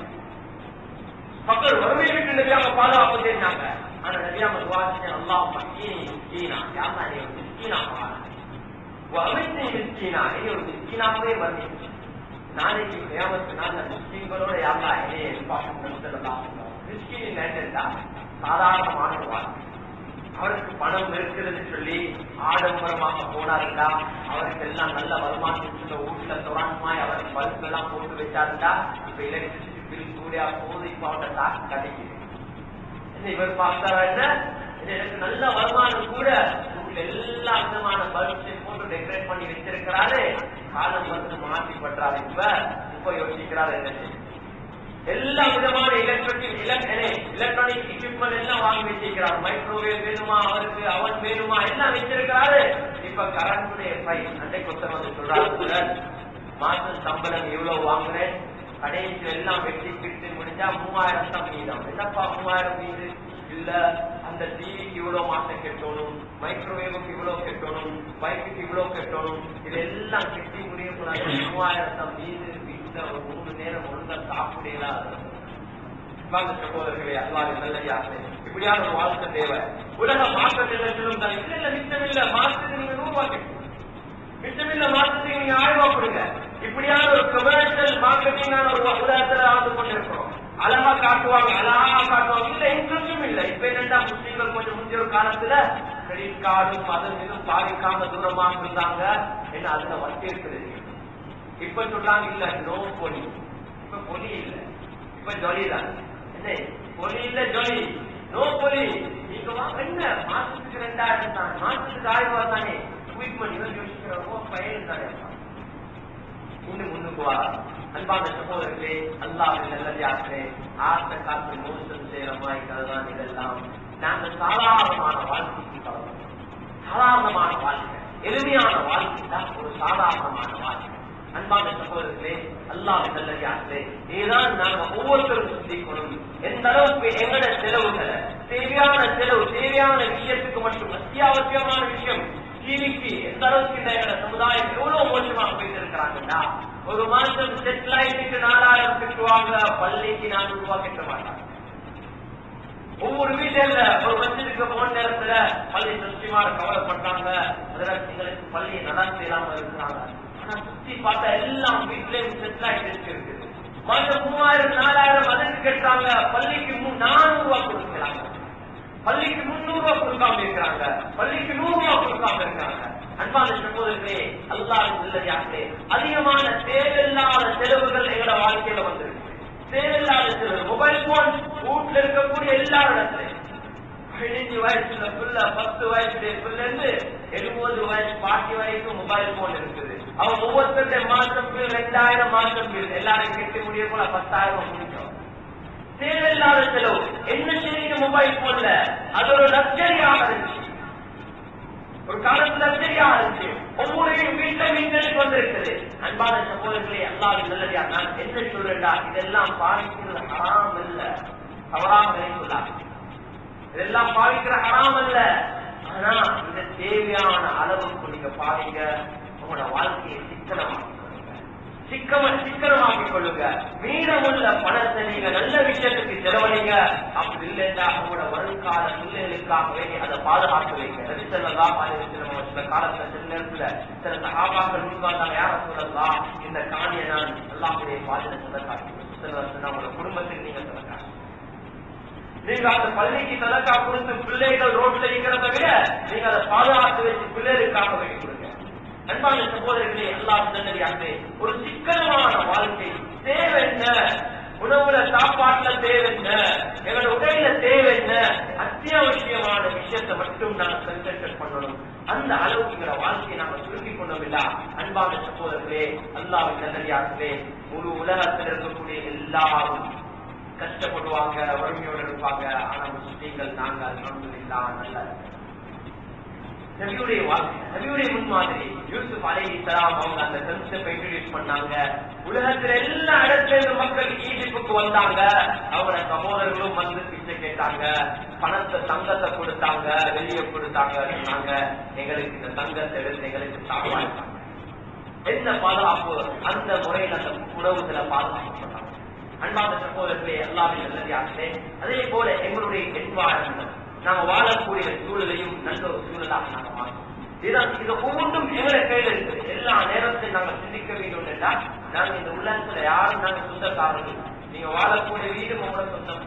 மக்கள் வறுமை விட்டு நபியாக பாதுகாப்பு சேர்ந்தாங்க ஆனா நபியாக துவாசிய அல்லாஹ் மக்கீனி மிஸ்கீனா யாரா நீ ஒரு மிஸ்கீனாக வாழ அமைச்சை மிஸ்கீனா நீ ஒரு மிஸ்கீனாகவே வருவீங்க நாளைக்கு கியாமத்து நாள் முஸ்லீம்களோட யாரா என்னைய எதிர்பார்க்கணும் மிஸ்கீன் என்னண்டா சாதாரணமான ஒரு வாழ்க்கை அவருக்கு பணம் இருக்கிறது சொல்லி ஆடம்பரமாக போனாருண்டா அவருக்கு எல்லாம் நல்ல வருமானம் வீட்டுல தொடர்மாய் அவருக்கு பல்ப் எல்லாம் போட்டு வச்சாருண்டா இப்ப எலக்ட்ரிசிட்டி பில் கூட போது இப்ப அவரோட தாக்கு கிடைக்குது என்ன இவர் பார்த்தாரா என்ன இது எனக்கு நல்ல வருமானம் கூட வீட்டுல எல்லா விதமான பல்ப்ஸை போட்டு டெக்கரேட் பண்ணி வச்சிருக்கிறாரு காலம் வந்து மாற்றி பண்றாரு இப்ப இப்ப யோசிக்கிறாரு என்ன செய்ய எல்லா விதமான எலக்ட்ரிக் எலக்ட்ரானிக் எக்யூப்மெண்ட் எல்லாம் வாங்கி வச்சிருக்கிறார் மைக்ரோவேவ் வேணுமா அவருக்கு அவன் வேணுமா எல்லாம் வச்சிருக்கிறாரு இப்ப கரண்டுடைய பிரைஸ் அன்றைக்கு ஒருத்தர் வந்து சொல்றாரு மாசம் சம்பளம் எவ்வளவு வாங்குறேன் கடைசி எல்லாம் வெட்டி பிட்டு முடிஞ்சா மூவாயிரம் தான் மீதம் என்னப்பா மூவாயிரம் மீது இல்ல அந்த டிவிக்கு இவ்வளவு மாசம் கட்டணும் மைக்ரோவேவுக்கு இவ்வளவு கட்டணும் பைக்குக்கு இவ்வளவு கட்டணும் இதெல்லாம் கட்டி முடிய கூடாது மூவாயிரம் தான் மீது வீட்டுல ஒரு மூணு நேரம் ஒழுங்கா சாப்பிடலாம் வாங்க சகோதரர்களே அல்லாஹ் நல்லதாகவே இப்படியான ஒரு வாழ்க்கை தேவை உலக மாற்றம் நிலைச்சிலும் தான் இல்ல இல்ல மிச்சம் இல்ல மாற்றத்துக்கு நீங்க நூறு ரூபாய் மிச்சமில்ல மாற்றத்துக்கு நீங்க ஆயிரம் ரூபாய் கொடுங்க இப்படியான ஒரு கமர்ஷியல் மார்க்கெட்டிங்கான ஒரு உலகத்துல ஆண்டு கொண்டிருக்கிறோம் அழகா காட்டுவாங்க அழகா காட்டுவாங்க இல்ல இன்ட்ரெஸ்டும் இல்ல இப்ப என்னடா முஸ்லீம்கள் கொஞ்சம் முந்தைய ஒரு காலத்துல கிரெடிட் கார்டும் அதுவும் இதுவும் பாதிக்காம தூரமாக இருந்தாங்க என்ன அதுல வட்டி இருக்குது இப்ப சொல்றாங்க இல்ல நோ பொலி இப்ப பொலி இல்ல இப்ப ஜொலி தான் என்ன பொலி இல்ல ஜொலி நோ பொலி நீங்க வாங்க என்ன மாசத்துக்கு ரெண்டாயிரம் தான் மாசத்துக்கு ஆயிரம் ரூபாய் தானே குயிக் பண்ணி யோசிக்கிறவங்க பையன் தானே இன்னும் முன்னுக்கு வா அன்பான சகோதரர்களே அல்லாவின் நல்லதார்களே ஆசை காத்து மோசம் செய்யற மாதிரி தான் இதெல்லாம் நாங்க சாதாரணமான வாழ்க்கைக்கு பழகும் சாதாரணமான வாழ்க்கை எளிமையான வாழ்க்கை தான் ஒரு சாதாரணமான வாழ்க்கை அன்பான சகோதரர்களே அல்லாஹ் நல்லதார்களே இதுதான் நாங்க ஒவ்வொருத்தரும் சிந்திக்கணும் எந்த அளவுக்கு எங்கட செலவுகளை தேவையான செலவு தேவையான விஷயத்துக்கு மட்டும் அத்தியாவசியமான விஷயம் டிவிக்கு எந்த அளவுக்கு இந்த எங்க சமுதாயம் எவ்வளவு மோசமாக போயிட்டு இருக்கிறாங்கன்னா ஒரு மாசம் செட்டிலைட்டுக்கு நாலாயிரம் கட்டுவாங்க பள்ளிக்கு நானூறு ரூபாய் கட்ட மாட்டாங்க ஒவ்வொரு வீட்டுல ஒரு மஞ்சளுக்கு போன நேரத்துல பள்ளி சுற்றிமார் கவலைப்பட்டாங்க அதுல எங்களுக்கு பள்ளியை நடத்த இல்லாம இருக்கிறாங்க ஆனா சுத்தி பார்த்தா எல்லாம் வீட்லயும் செட்டிலைட் இருக்குது மாசம் மூவாயிரம் நாலாயிரம் அதற்கு கட்டுறாங்க பள்ளிக்கு மூ- நானூறு ரூபாய் கொடுக்கிறாங்க பள்ளிக்கு முன்னூறு ரூபாய் கொடுக்காம இருக்கிறாங்க பள்ளிக்கு நூறு ரூபாய் கொடுக்காம இருக்காங்க அன்பான சகோதரர்களே அல்லாஹ் இல்லையாங்களே அதிகமான தேவையில்லாத செலவுகள் எங்களோட வாழ்க்கையில வந்திருக்கு தேவையில்லாத செலவு மொபைல் போன் வீட்டுல இருக்கக்கூடிய எல்லா இடத்துலயும் பதினஞ்சு வயசுல புள்ள பத்து வயசுல புள்ள இருந்து எழுபது வயசு பாட்டி வரைக்கும் மொபைல் போன் இருக்குது அவன் ஒவ்வொருத்தருடைய மாசம் பில் ரெண்டாயிரம் மாசம் பில் எல்லாரும் கெட்டு முடிய போல பத்தாயிரம் முடிச்சோம் தேவையில்லாத செலவு என்ன செய்யுங்க மொபைல் போன்ல அது ஒரு லக்ஸரியாக இருந்துச்சு ஒரு காலத்துல லக்ஸரியாக இருந்துச்சு ஒவ்வொரு வீட்டுல மீன்களுக்கு வந்திருக்குது அன்பான சகோதரர்களே அல்லாவின் நல்லடியா நான் என்ன சொல்றேன்டா இதெல்லாம் பாதிக்கிறது ஹராம் இல்ல தவறாக நினைத்துள்ளார் இதெல்லாம் பாவிக்கிற ஹராம் அல்ல ஆனா இந்த தேவையான அளவுக்கு நீங்க பாவிங்க உங்களோட வாழ்க்கையை சிக்கனமாக்கி கொள்ளுங்க சிக்கம சிக்கனமாக்கிக் கொள்ளுங்க மீதமுள்ள பணத்தை நீங்க நல்ல விஷயத்துக்கு செலவழிங்க அப்படி இல்லைன்னா உங்களோட வருங்கால பிள்ளைகளுக்காக வேண்டி அதை பாதுகாத்து வைங்க நபிசல்லா பாதுகாத்து சில காலத்துல சில நேரத்துல சில சகாபாக்கள் முன்பாங்க யார சொல்லலாம் இந்த காணியை நான் அல்லாஹுடைய பாதுகாத்து சொல்லக்காட்டு உங்களோட குடும்பத்துக்கு நீங்க சொல்லக்காட்டு நீங்க அந்த பள்ளிக்கு தலக்கா கொடுத்து பிள்ளைகள் ரோட்ல இருக்கிறத விட நீங்க அதை பாதுகாத்து வச்சு பிள்ளைகளுக்காக வேண்டி கொடுங்க அன்பான சகோதரர்களே எல்லாம் நல்லதாகவே ஒரு சிக்கனமான வாழ்க்கை தேவை என்ன உணவுல சாப்பாட்டுல தேவை என்ன எங்களோட உடையில தேவை என்ன அத்தியாவசியமான விஷயத்தை மட்டும் நாங்க கன்சென்ட்ரேட் பண்ணணும் அந்த அளவுக்கு எங்களோட வாழ்க்கையை நாங்க சுருக்கி கொண்டோமில்லா அன்பான சகோதரர்களே அல்லாவின் நல்லதாகவே முழு உலகத்தில் இருக்கக்கூடிய எல்லாரும் கஷ்டப்படுவாங்க வறுமையோடு இருப்பாங்க ஆனா முஸ்லீம்கள் நாங்க அல்ஹம்துலில்லா நல்ல நபியுடைய வாழ்க்கை நபியுடைய முன்மாதிரி யூசுப் அலைஹி ஸலாம் அவங்க அந்த கன்செப்டை இன்ட்ரோடியூஸ் பண்ணாங்க உலகத்துல எல்லா இடத்துல இருந்து மக்கள் ஈஜிப்டுக்கு வந்தாங்க அவங்களோட சகோதரர்களும் வந்து பிச்சை கேட்டாங்க பணத்தை தங்கத்தை கொடுத்தாங்க வெளியே கொடுத்தாங்க சொன்னாங்க எங்களுக்கு இந்த தங்கத்தை எடுத்து எங்களுக்கு சாப்பாடு என்ன பாதுகாப்பு அந்த முறையில் அந்த உணவுகளை பாதுகாக்கப்பட்டாங்க அன்பான சகோதரர்களே எல்லாமே நல்லதாகவே அதே போல எங்களுடைய என்வாரன்மெண்ட் நாம வாழக்கூடிய சூழலையும் நல்ல ஒரு சூழலாக நாங்க மாற்றோம் இதுதான் இது ஒவ்வொன்றும் எங்களை கையில இருக்குது எல்லா நேரத்தையும் நாங்க சிந்திக்க வேண்டும் என்றால் நாங்க இந்த உலகத்துல யாரும் நாங்க சொந்தக்காரர்கள் நீங்க வாழக்கூடிய வீடு உங்களோட சொந்தம்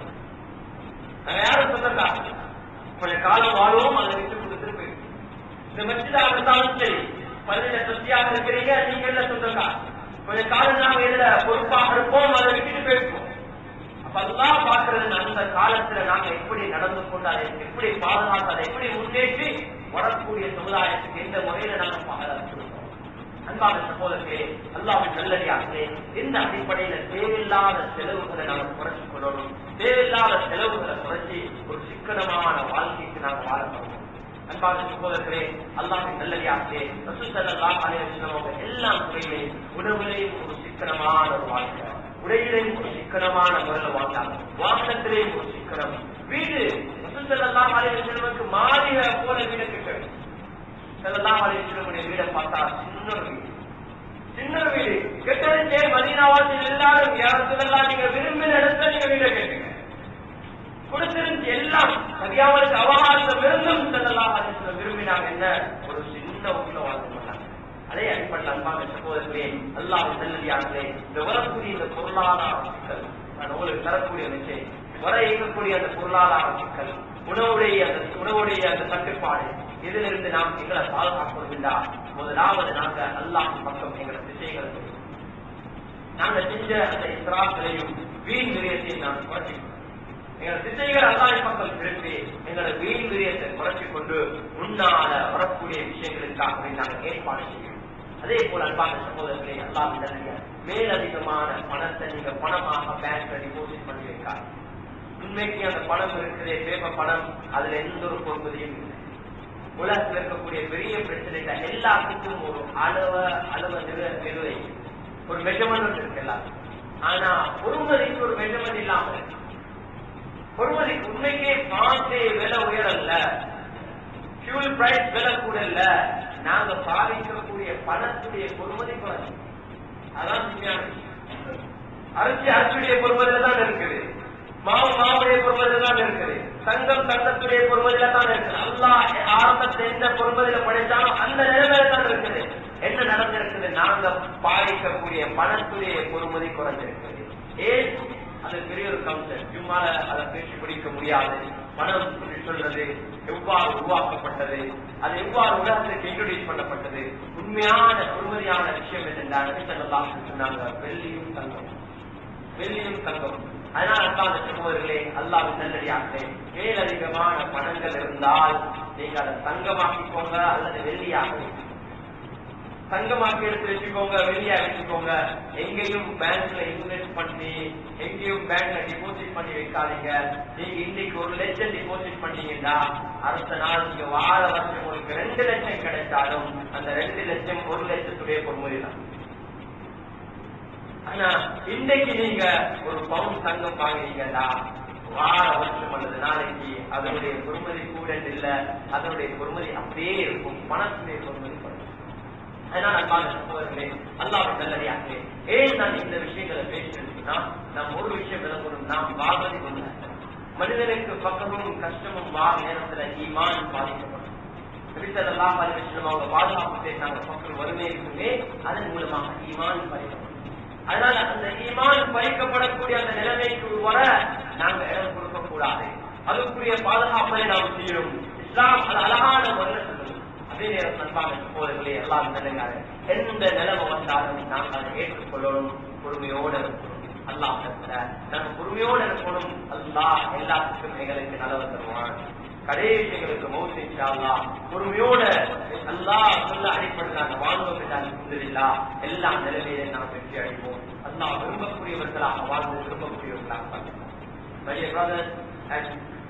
நாங்க யாரும் சொந்தக்காரர்கள் கொஞ்ச காலம் வாழுவோம் அதை விட்டு கொடுத்துட்டு போயிடும் இந்த மச்சிதா இருந்தாலும் சரி பள்ளியில சத்தியாக இருக்கிறீங்க நீங்க இல்ல சொந்தக்காரர் கொஞ்ச காலம் நாம இதுல பொறுப்பாக இருப்போம் அதை விட்டுட்டு போயிருப்போம் அப்ப அதெல்லாம் பாக்குறது அந்த காலத்துல நாங்க எப்படி நடந்து கொண்டு அதை எப்படி பாதுகாத்து அதை எப்படி முன்னேற்றி வரக்கூடிய சமுதாயத்துக்கு எந்த முறையில நாங்க பாதுகாத்துருக்கோம் அன்பான சகோதரர்களே அல்லாவின் நல்லடியாகவே இந்த அடிப்படையில தேவையில்லாத செலவுகளை நாம குறைச்சு கொள்ளணும் தேவையில்லாத செலவுகளை குறைச்சி ஒரு சிக்கனமான வாழ்க்கைக்கு நாங்க வாழப்படணும் அன்பான சகோதரர்களே அல்லாஹின் நல்லடியாகவே ரசூசல்லாஹ் அலைஹி வஸல்லம் அவங்க எல்லா துறையிலையும் உணவுலையும் ஒரு சிக்கனமான ஒரு வாழ்க்கை உடையிலையும் ஒரு சிக்கனமான முறையில் வாழ்ந்தாங்க வாகனத்திலேயும் ஒரு சிக்கனம் வீடு ரசூசல்லாஹ் அலைஹி வஸல்லமுக்கு மாளிகை போல வீடு கட்டணும் செல்லலாம் அழைச்சிடக்கூடிய வீடை பார்த்தா சின்ன ஒரு வீடு சின்ன ஒரு வீடு கெட்டதுக்கே மதீனாவாசில் எல்லாரும் யாரத்துலாம் நீங்க விரும்பின இடத்துல நீங்க வீடை கேட்டுங்க கொடுத்திருந்து எல்லாம் சரியாவதுக்கு அவகாசம் இருந்தும் செல்லலாம் அழைச்சிட விரும்பினாங்க என்ன ஒரு சின்ன ஊர்ல வாழ்ந்து பண்ணாங்க அதே அடிப்படையில் அன்பான சகோதரர்களே அல்லாஹ் செல்லதியாகவே இந்த வரக்கூடிய இந்த பொருளாதார சிக்கல் நான் உங்களுக்கு தரக்கூடிய விஷயம் வர இயங்கக்கூடிய அந்த பொருளாதார சிக்கல் உணவுடைய அந்த உணவுடைய அந்த தட்டுப்பாடு இதிலிருந்து நாம் எங்களை பாதுகாக்கவில்லா முதலாவது நாங்க அல்லாஹ் பக்கம் எங்களை திசைகளை நாங்க செஞ்ச அந்த இஸ்ராக்களையும் வீண் விரயத்தையும் நான் குறைச்சிக்கணும் எங்களோட திசைகள் அல்லாஹ் பக்கம் திருப்பி எங்களோட வீண் விரயத்தை குறைச்சிக் கொண்டு முன்னால வரக்கூடிய விஷயங்களுக்காகவே நாங்கள் ஏற்பாடு செய்யணும் அதே போல அன்பான சகோதரர்களே அல்லாஹ் நல்ல மேலதிகமான பணத்தை நீங்க பணமாக பேங்க்ல டிபாசிட் பண்ணி வைக்காது உண்மைக்கு அந்த பணம் இருக்கிறதே பேப்பர் பணம் அதுல எந்த ஒரு பொறுமதியும் இல்லை உலகத்தில் இருக்கக்கூடிய பெரிய பிரச்சனைகள் எல்லாத்துக்கும் ஒரு அளவ அளவ நிறு நிறுவை ஒரு மெஷர்மெண்ட் இருக்கு எல்லாத்துக்கும் ஆனா பொறுமதிக்கு ஒரு மெஷர்மெண்ட் இல்லாம இருக்கு பொறுமதிக்கு உண்மைக்கே பாசே விலை உயரல்ல ஃபியூல் பிரைஸ் விலை கூட இல்ல நாங்க பாதிக்கக்கூடிய பணத்துடைய பொறுமதி குறைஞ்சு அதான் உண்மையான விஷயம். அரிசி அரிசியுடைய பொறுமதியில தான் இருக்குது மாவு மாவுடைய பொறுமதியில தான் இருக்குது தங்கம் தங்கத்துடைய பொறுமதியில தான் இருக்குது அல்லாஹ் ஆரம்பத்தை எந்த பொறுமதியில படைச்சாலும் அந்த நிலைமையில தான் இருக்குது என்ன நடந்திருக்குது நாங்க பாதிக்கக்கூடிய பணத்துடைய பொறுமதி குறைஞ்சிருக்குது ஏன் அது பெரிய ஒரு கான்செப்ட் சும்மால அதை பேசி பிடிக்க முடியாது பணம் என்று சொல்றது எவ்வாறு உருவாக்கப்பட்டது அது எவ்வாறு உலகத்துக்கு இன்ட்ரோடியூஸ் பண்ணப்பட்டது உண்மையான பொறுமதியான விஷயம் என்னென்றால் சொல்லலாம் சொன்னாங்க வெள்ளியும் தங்கம் வெள்ளியும் தங்கம் அதனால தான் சகோதரர்களே அல்லாஹ் நல்லடியார்களே மேலதிகமான பணங்கள் இருந்தால் நீங்க அதை தங்கமாக்கிக்கோங்க அல்லது வெள்ளியாக தங்கமாக்கி எடுத்து வச்சுக்கோங்க வெளியா வச்சுக்கோங்க எங்கேயும் பேங்க்ல இன்வெஸ்ட் பண்ணி எங்கேயும் பேங்க்ல டிபாசிட் பண்ணி வைக்காதீங்க நீங்க இன்னைக்கு ஒரு லட்சம் டிபாசிட் பண்ணீங்கன்னா அடுத்த நாள் நீங்க வார வருஷம் உங்களுக்கு ரெண்டு லட்சம் கிடைச்சாலும் அந்த ரெண்டு லட்சம் ஒரு லட்சத்துடைய பொறுமுறை தான் ஆனா இன்னைக்கு நீங்க ஒரு பவுன் தங்கம் வாங்குறீங்கன்னா வார வருஷம் அல்லது நாளைக்கு அதனுடைய பொறுமதி கூட இல்ல அதனுடைய பொறுமதி அப்படியே இருக்கும் பணத்துடைய பொறுமதி குறையும். அதனால அன்பான சகோதரர்களே அல்லாஹ் நல்லடியாகவே ஏன் நான் இந்த விஷயங்களை பேசுறேன்னா நாம் ஒரு விஷயம் விளங்கணும் நாம் வாழ்வதை கொண்டு மனிதனுக்கு பக்கமும் கஷ்டமும் வா நேரத்துல ஈமான் பாதிக்கப்படும் நபிசல்லாஹ் அலிவசலம் அவங்க பாதுகாப்பு பேசினாங்க பக்கம் வறுமை இருக்குமே அதன் மூலமாக ஈமான் பாதிக்கப்படும் அதனால அந்த ஈமான் பறிக்கப்படக்கூடிய அந்த நிலைமைக்கு வர நாங்க இடம் கொடுக்க கூடாது அதுக்குரிய பாதுகாப்பை நாம் செய்யணும் இஸ்லாம் அது அழகான முறையில் சொல்லுது அதே நேரம் நண்பான சகோதரர்களே எல்லாம் நிலையாரு எந்த நிலைமை வந்தாலும் நாங்கள் அதை ஏற்றுக்கொள்ளணும் பொறுமையோடு இருக்கணும் அல்லாஹ் நாங்க பொறுமையோடு இருக்கணும் அல்லாஹ் எல்லாத்துக்கும் எங்களுக்கு நலவு தருவான் கடைசி எங்களுக்கு மௌத்து இன்ஷா அல்லாஹ் பொறுமையோட அல்லாஹ் சொல்ல அடிப்படை நாங்க வாழ்வோம் என்றால் இல்லா எல்லா நிலைமையிலே நாம் வெற்றி அடைவோம் அல்லாஹ் விரும்பக்கூடியவர்களாக வாழ்ந்து விரும்பக்கூடியவர்களாக My dear brothers and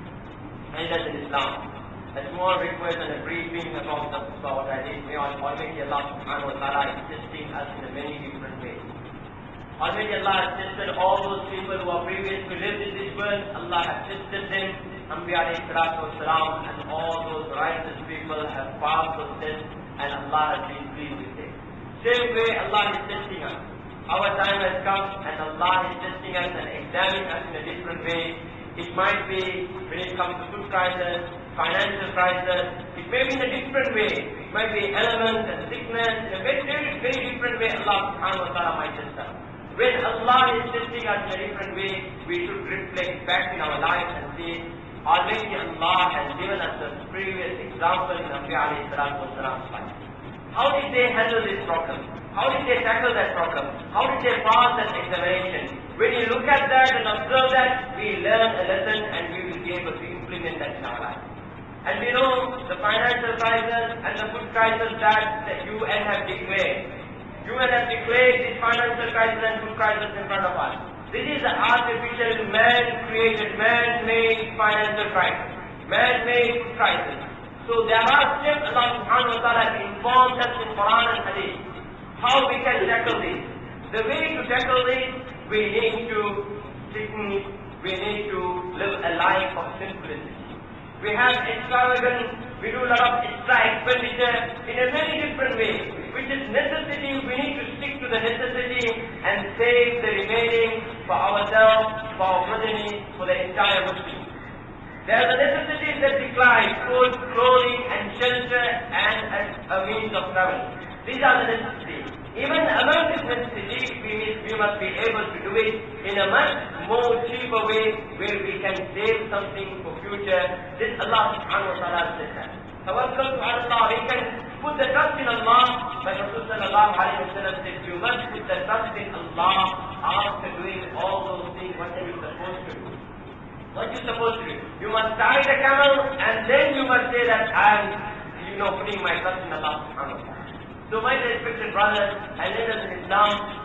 elders in Islam, a small request and a briefing about the about that is may Almighty Allah subhanahu wa ta'ala is testing us in a many different ways. Almighty Allah has tested all those people who are previously lived in this world. Allah has tested them. Anbiya alayhi salatu wasalam and all those righteous people have passed those tests and Allah has been pleased with them. Same way Allah is testing us. Our time has come and Allah is testing us and examining us in a different way. It might be when it comes to food crisis, financial crisis, it may be in a different way. It might be elements and sickness in a very, very, very different way Allah subhanahu wa ta'ala might test us. When Allah is testing us in a different way, we should reflect back in our lives and see Almighty Allah has given us a previous example in Nabi alayhi salatu wasalam's life. How did they handle this problem? How did they tackle that problem? How did they pass that examination? When you look at that and observe that, we learn a lesson and we will be able to implement that in our life. And we know the financial crisis and the food crisis that the UN have declared. UN have declared this financial crisis and food crisis in front of us. This is an artificial, man-created, man-made financial crisis, man-made food crisis. So there are steps Allah subhanahu wa ta'ala has informed us in Quran and Hadith how we can tackle this. The way to tackle this, we need to technique, we need to live a life of simplicity. We have extravagant, we do a lot of extra expenditure in a very different way, which is necessity, we need to stick to the necessity and save the remaining for ourselves, for our progeny, for the entire Muslim. There are the necessities that decline, food, clothing, and shelter, and as a means of travel. These are the necessities. Even among this necessity, we, need, we must be able to do it in a much more cheaper way where we can save something for future. This Allah subhanahu wa ta'ala says that. Tawakkal to Allah, we can put the trust in Allah, but Rasul sallallahu alayhi wa sallam said, you must put the trust in Allah after doing all those things, what are you supposed to do? What you supposed to do? You must tie the camel and then you must say that I am, you know, putting my trust in Allah subhanahu wa ta'ala. So my respected brothers and leaders in Islam,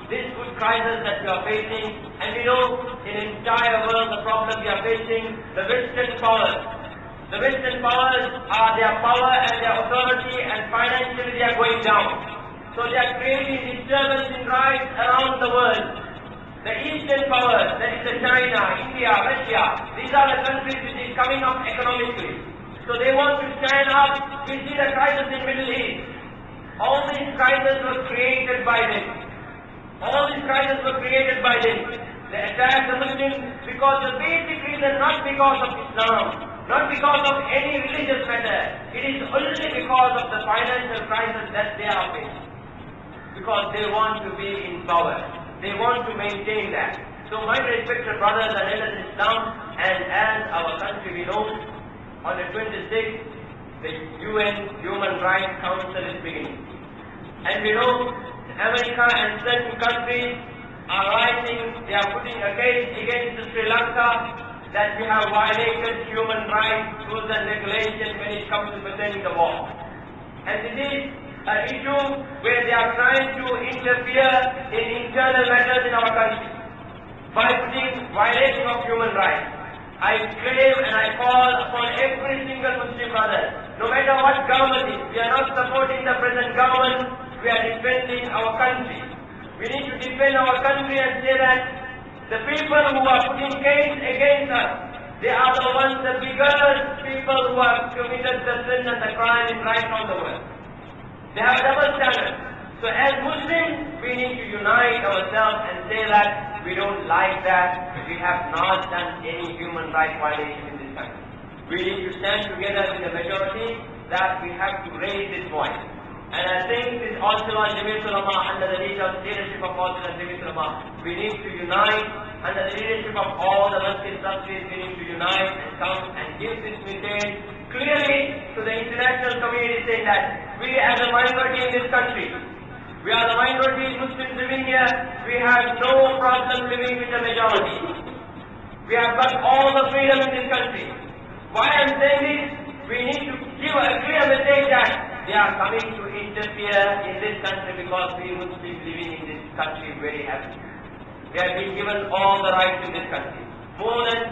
this food crisis that we are facing, and we know in the entire world the problem we are facing, the Western powers. The Western powers are their power and their authority and financially they are going down. So they are creating disturbance in rights around the world. The Eastern powers, that is the China, India, Russia, these are the countries which is coming up economically. So they want to stand up. We see the crisis in Middle East. All these crises were created by them. All these crises were created by them. They attack the Muslims because the basic reason, not because of Islam, not because of any religious matter. It is only because of the financial crisis that they are facing. Because they want to be in power. They want to maintain that. So my respected brothers and elders in Islam, and as our country we know, on the 26th, the UN Human Rights Council is beginning. And we know America and certain countries are writing, they are putting a case against Sri Lanka that we have violated human rights, rules and regulations when it comes to presenting the war. And this is an issue where they are trying to interfere in internal matters in our country by putting violation of human rights. I claim and I call upon every single Muslim brother, no matter what government is, we are not supporting the present government, we are defending our country. We need to defend our country and say that the people who are putting case against us, they are the ones, the biggest people who have committed the sin and the crime in right now the world. They have a double standard. So as Muslims, we need to unite ourselves and say that we don't like that. We have not done any human rights violation in this country. We need to stand together with the majority that we have to raise this voice. And I think this also on Jamiat Ulama under the leadership of also Jamiat Ulama, we need to unite under the leadership of all the Muslim countries, we need to unite and come and give this message clearly to the international community saying that we as a minority in this country, we are the minority Muslims living here. We have no problem living with the majority. We have got all the freedom in this country. Why I am saying this? We need to give a clear message that they are coming to interfere in this country because we Muslims living in this country very happy. We have been given all the rights in this country. More than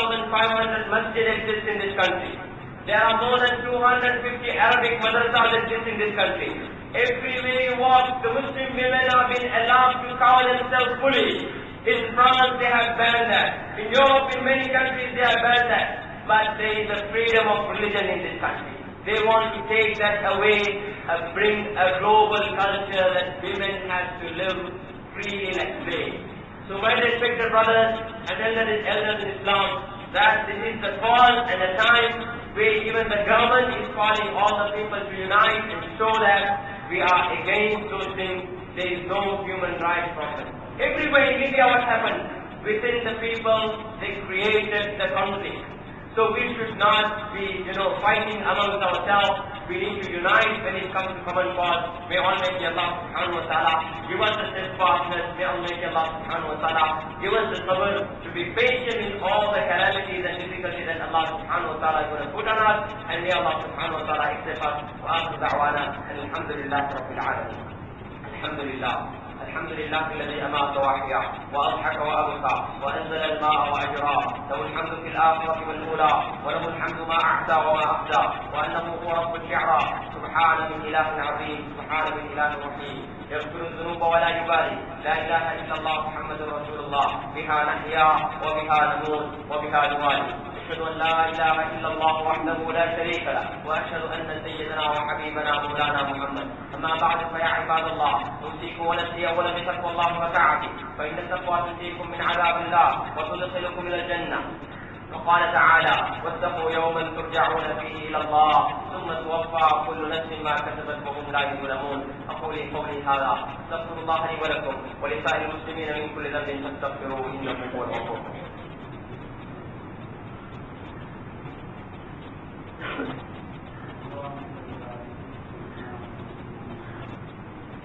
2,500 masjid exist in this country. There are more than 250 Arabic madrasas exist in this country. Everywhere you walk, the Muslim women have been allowed to cover themselves fully. In France, they have banned that. In Europe, in many countries, they have banned that. But there is a freedom of religion in this country. They want to take that away and bring a global culture that women have to live freely and free. So my respected brothers and elders, elders in Islam, that this is the call and the time where even the government is calling all the people to unite and show that we are against those things. There is no human rights problem. Everywhere in India, what happened? Within the people, they created the conflict. So we should not be, you know, fighting amongst ourselves. We need to unite when it comes to common cause. May Almighty Allah subhanahu wa ta'ala give us the steadfastness. May Almighty Allah subhanahu wa ta'ala give us the sabr to be patient in all the calamities and difficulties that Allah subhanahu wa ta'ala is going to put on us. And may Allah subhanahu wa ta'ala accept us. Wa akhiru da'wana. And alhamdulillah rabbil alamin. Alhamdulillah. الحمد لله الذي امات واحيا واضحك وابكى وانزل الماء واجراه له الحمد في الاخره والاولى وله الحمد ما اعتى وما ابدى وانه هو رب الشعرى سبحان من اله عظيم سبحان من اله رحيم يغفر الذنوب ولا يبالي لا اله الا الله محمد رسول الله بها نحيا وبها نموت وبها نوالي أشهد أن لا إله إلا الله وحده لا شريك له وأشهد أن سيدنا وحبيبنا مولانا محمد أما بعد فيا عباد الله أوصيكم ونفسي أولا بتقوى الله وطاعته فإن التقوى تنجيكم من عذاب الله وتدخلكم إلى الجنة وقال تعالى واتقوا يوما ترجعون فيه الى الله ثم توفى كل نفس ما كسبت وهم لا يظلمون اقول قولي هذا استغفر الله لي ولكم ولسائر المسلمين من كل ذنب فاستغفروه انه هو الغفور الرحيم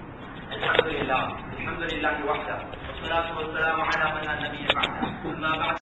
الحمد لله الحمد لله وحده والصلاة والسلام على من لا نبي بعده أما بعد